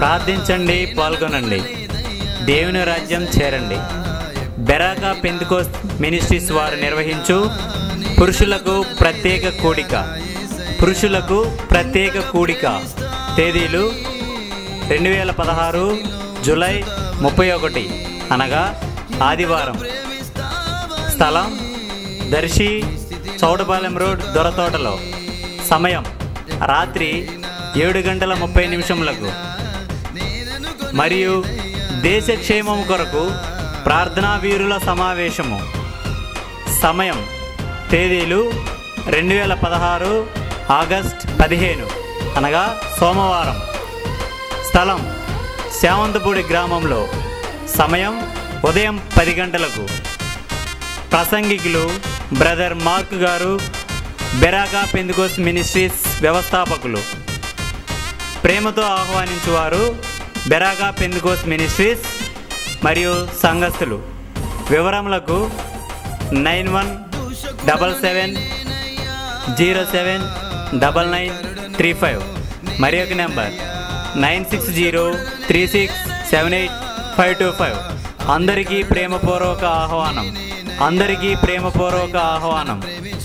ప్రార్థించండి పాల్గొనండి దేవుని రాజ్యం చేరండి బెరాకా పెందుకోస్ మినిస్ట్రీస్ వారు నిర్వహించు పురుషులకు ప్రత్యేక కూడిక పురుషులకు ప్రత్యేక కూడిక తేదీలు రెండు వేల పదహారు జూలై ముప్పై ఒకటి అనగా ఆదివారం స్థలం దర్శి చౌడపాలెం రోడ్ దొరతోటలో సమయం రాత్రి ఏడు గంటల ముప్పై నిమిషములకు మరియు దేశ క్షేమం కొరకు ప్రార్థనా వీరుల సమావేశము సమయం తేదీలు రెండు వేల పదహారు ఆగస్ట్ పదిహేను అనగా సోమవారం స్థలం శావంతపూడి గ్రామంలో సమయం ఉదయం పది గంటలకు ప్రసంగికులు బ్రదర్ మార్క్ గారు బెరాగా పెందుకోస్ మినిస్ట్రీస్ వ్యవస్థాపకులు ప్రేమతో ఆహ్వానించువారు బెరాగా పెందుకోస్ మినిస్ట్రీస్ మరియు సంఘస్థులు వివరములకు nine one double seven zero seven double nine three five మరి ఒక number nine six zero three six seven eight five two five అందరికీ ప్రేమపూర్వక ఆహ్వానం అందరికీ ప్రేమపూర్వక ఆహ్వానం